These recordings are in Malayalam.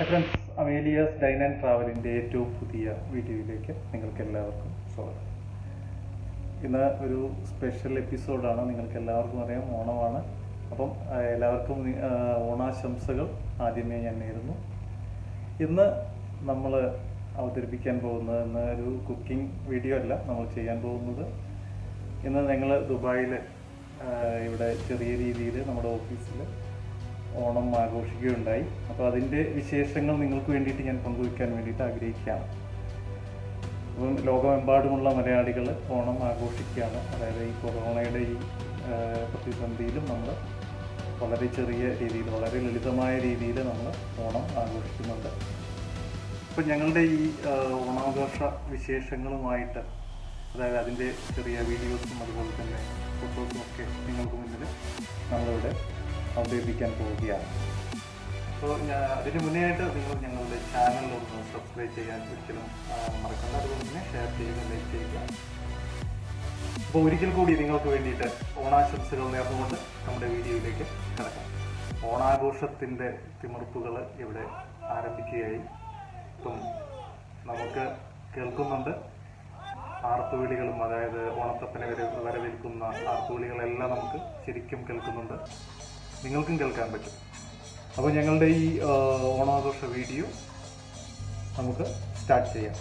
ഫ്രണ്ട്സ് അമേലിയാസ് ഡൈൻ ആൻഡ് ട്രാവലിൻ്റെ ഏറ്റവും പുതിയ വീഡിയോയിലേക്ക് നിങ്ങൾക്ക് എല്ലാവർക്കും സ്വാഗതം ഇന്ന് ഒരു സ്പെഷ്യൽ എപ്പിസോഡാണ് നിങ്ങൾക്ക് എല്ലാവർക്കും അറിയാം ഓണമാണ് അപ്പം ആ, എല്ലാവർക്കും നി- ആ, ഓണാശംസകൾ ആദ്യമേ ഞാൻ നേരുന്നു ഇന്ന് നമ്മൾ അവതരിപ്പിക്കാൻ പോകുന്നത് ഇന്ന് ഒരു കുക്കിംഗ് വീഡിയോ അല്ല നമ്മൾ ചെയ്യാൻ പോകുന്നത് ഇന്ന് ഞങ്ങൾ ദുബായിൽ ഇവിടെ ചെറിയ രീതിയിൽ നമ്മുടെ ഓഫീസിൽ ഓണം ആഘോഷിക്കുകയുണ്ടായി അപ്പോൾ അതിൻ്റെ വിശേഷങ്ങൾ നിങ്ങൾക്ക് വേണ്ടിയിട്ട് ഞാൻ പങ്കുവയ്ക്കാൻ വേണ്ടിയിട്ട് ആഗ്രഹിക്കുകയാണ് അപ്പം ലോകമെമ്പാടുമുള്ള മലയാളികൾ ഓണം ആഘോഷിക്കുകയാണ് അതായത് ഈ കൊറോണയുടെ ഈ ആ, പ്രതിസന്ധിയിലും നമ്മൾ വളരെ ചെറിയ രീതിയിൽ വളരെ ലളിതമായ രീതിയിൽ നമ്മൾ ഓണം ആഘോഷിക്കുന്നുണ്ട് ഇപ്പം ഞങ്ങളുടെ ഈ ആ, ഓണാഘോഷ വിശേഷങ്ങളുമായിട്ട് അതായത് അതിൻ്റെ ചെറിയ വീഡിയോസും അതുപോലെ തന്നെ ഫോട്ടോസും ഒക്കെ നിങ്ങൾക്ക് മുന്നിൽ നമ്മളിവിടെ അവതരിപ്പിക്കാൻ പോവുകയാണ് അപ്പോൾ ഞാൻ അതിന് മുന്നേ ആയിട്ട് നിങ്ങൾ ഞങ്ങളുടെ ചാനൽ ഒന്ന് സബ്സ്ക്രൈബ് ചെയ്യാൻ ഒരിക്കലും ആ, മറക്കണ്ട അതുപോലെ തന്നെ ഷെയർ ചെയ്യുക ലൈക്ക് ചെയ്യുക അപ്പോൾ ഒരിക്കൽ കൂടി നിങ്ങൾക്ക് വേണ്ടിയിട്ട് ഓണാശംസകൾ നേർന്നുകൊണ്ട് നമ്മുടെ വീഡിയോയിലേക്ക് കിടക്കാം ഓണാഘോഷത്തിൻ്റെ തിമിർപ്പുകൾ ഇവിടെ ആരംഭിക്കുകയായി ഇപ്പം നമുക്ക് കേൾക്കുന്നുണ്ട് ആർപ്പുവിളികളും അതായത് ഓണത്തപ്പനെ വരെ വരവേൽക്കുന്ന ആർപ്പുവിളികളെല്ലാം നമുക്ക് ശരിക്കും കേൾക്കുന്നുണ്ട് നിങ്ങൾക്കും കേൾക്കാൻ പറ്റും അപ്പോൾ ഞങ്ങളുടെ ഈ ആ, ഓണാഘോഷ വീഡിയോ നമുക്ക് സ്റ്റാർട്ട് ചെയ്യാം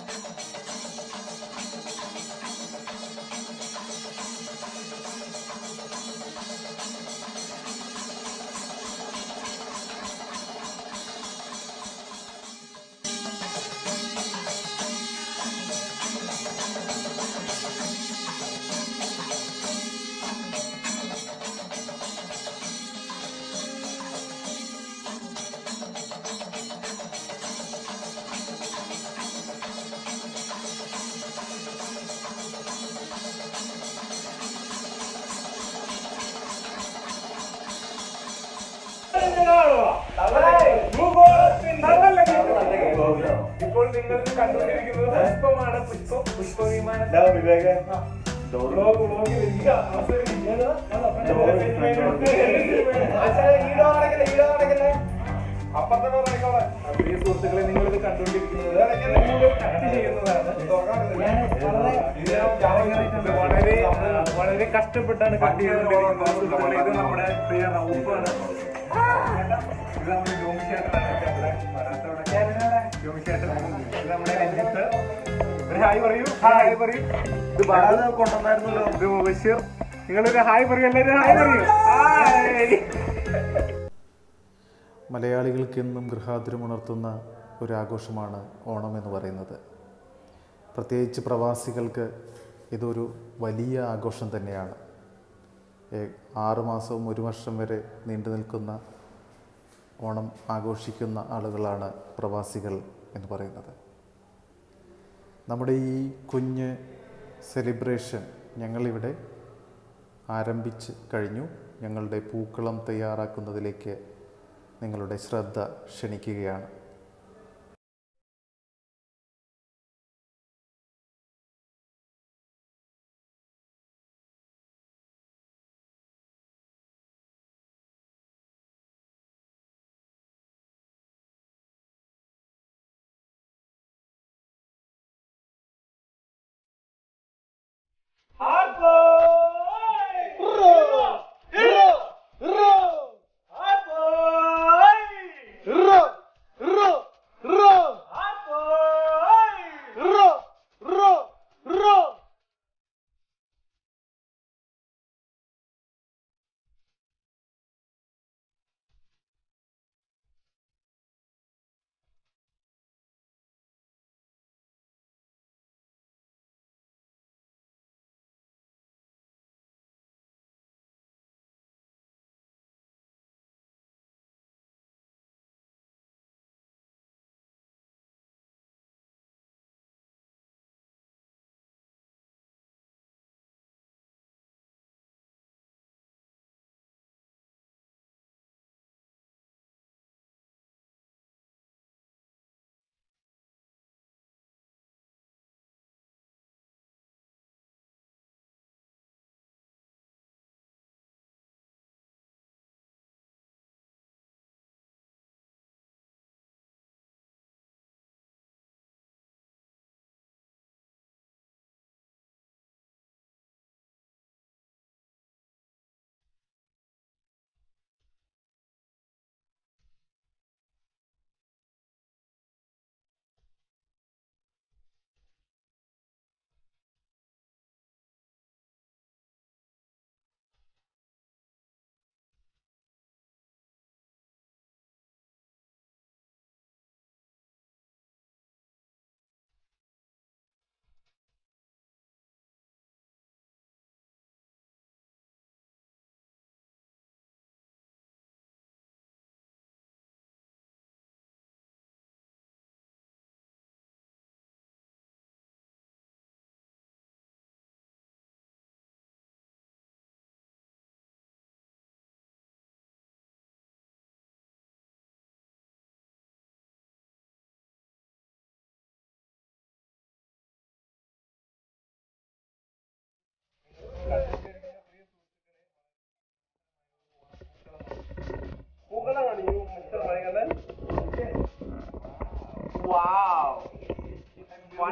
ഇപ്പോൾ നിങ്ങൾ കണ്ടുകൊണ്ടിരിക്കുന്നത് പുഷ്പമാണ് പുഷ്പം പുഷ്പ വിമാനം വ്ലോഗ് വ്ലോഗ് വരിക. അപ്പുറത്തെ door അടയ്ക്കോളെ. പ്രിയ സുഹൃത്തുക്കളെ നിങ്ങൾ ഇത് കണ്ടുകൊണ്ടിരിക്കുന്നത് നിങ്ങൾ കട്ട് ചെയ്യുന്നതാണ് ഇത് ഇത് വളരെ വളരെ കഷ്ടപ്പെട്ടാണ് കട്ട് ചെയ്തുകൊണ്ടിരിക്കുന്നത് സുഹൃത്തുക്കളെ. ഇത് നമ്മുടെ പ്രിയ റൌഫാണ് ഇത് നമ്മുടെ ജോമിച്ചേട്ടനാണ് ഇവിടെ വരാത്തവിടെ ജോമിച്ചേട്ടൻ ഇത് നമ്മുടെ രഞ്ജിത്ത് ഒരു ഹായ് പറയൂ ഹായ് പറയൂ ഇത് ബാല കൊണ്ടുവന്നായിരുന്നല്ലോ ഇത് ബഷീർ നിങ്ങളൊരു ഹായ് പറയൂ എല്ലാവരും ഹായ് പറയൂ ഹായ് മലയാളികൾക്കെന്നും ഗൃഹാതുരമുണർത്തുന്ന ഒരു ആഘോഷമാണ് ഓണം എന്ന് പറയുന്നത് പ്രത്യേകിച്ച് പ്രവാസികൾക്ക് ഇതൊരു വലിയ ആഘോഷം തന്നെയാണ് ഏ- ആറ് മാസവും ഒരു വർഷം വരെ നീണ്ടു നിൽക്കുന്ന ഓണം ആഘോഷിക്കുന്ന ആളുകളാണ് പ്രവാസികൾ എന്ന് പറയുന്നത് നമ്മുടെ ഈ കുഞ്ഞ് സെലിബ്രേഷൻ ഞങ്ങളിവിടെ ആരംഭിച്ച് കഴിഞ്ഞു ഞങ്ങളുടെ പൂക്കളം തയ്യാറാക്കുന്നതിലേക്ക് നിങ്ങളുടെ ശ്രദ്ധ ക്ഷണിക്കുകയാണ് Hot boy!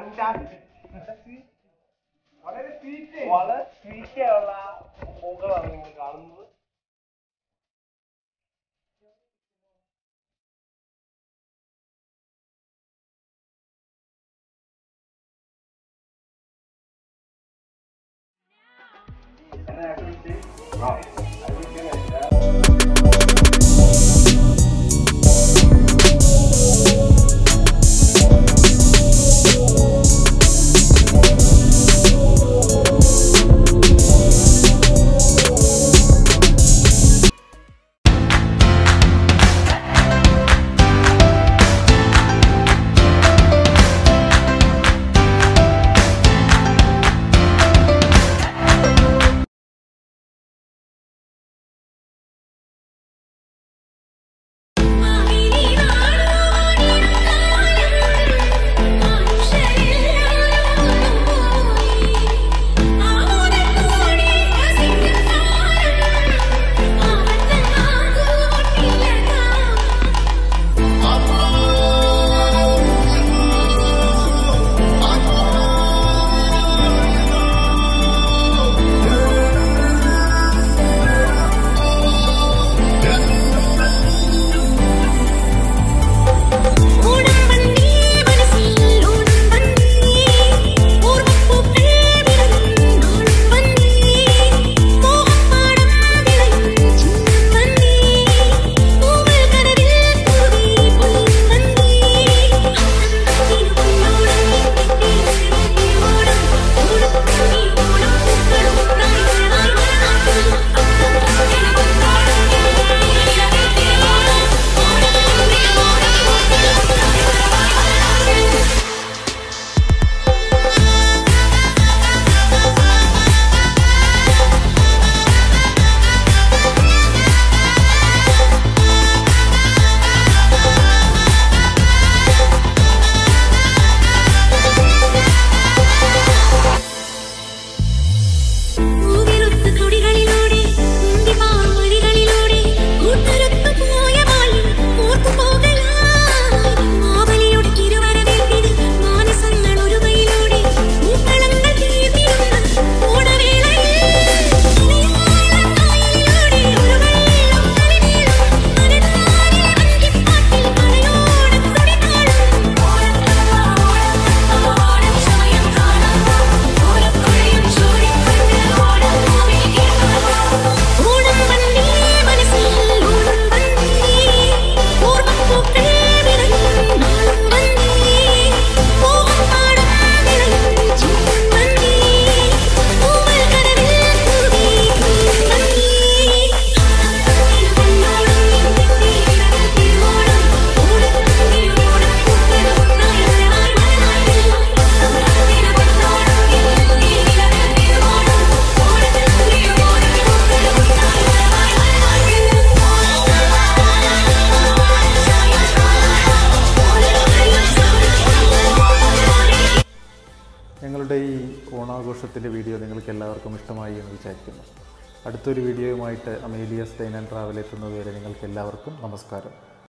വളരെ സ്വീറ്റുള്ള പൂക്കളാണ് നിങ്ങൾ കാണുന്നത് ഞങ്ങളുടെ ഈ ഓണാഘോഷത്തിൻ്റെ വീഡിയോ നിങ്ങൾക്ക് എല്ലാവർക്കും ഇഷ്ടമായി എന്ന് വിചാരിക്കുന്നു അടുത്തൊരു വീഡിയോയുമായിട്ട് അമേലിയ സ്റ്റൈൻ ആൻഡ് ട്രാവൽ എത്തുന്നതുവരെ നിങ്ങൾക്ക് എല്ലാവർക്കും നമസ്കാരം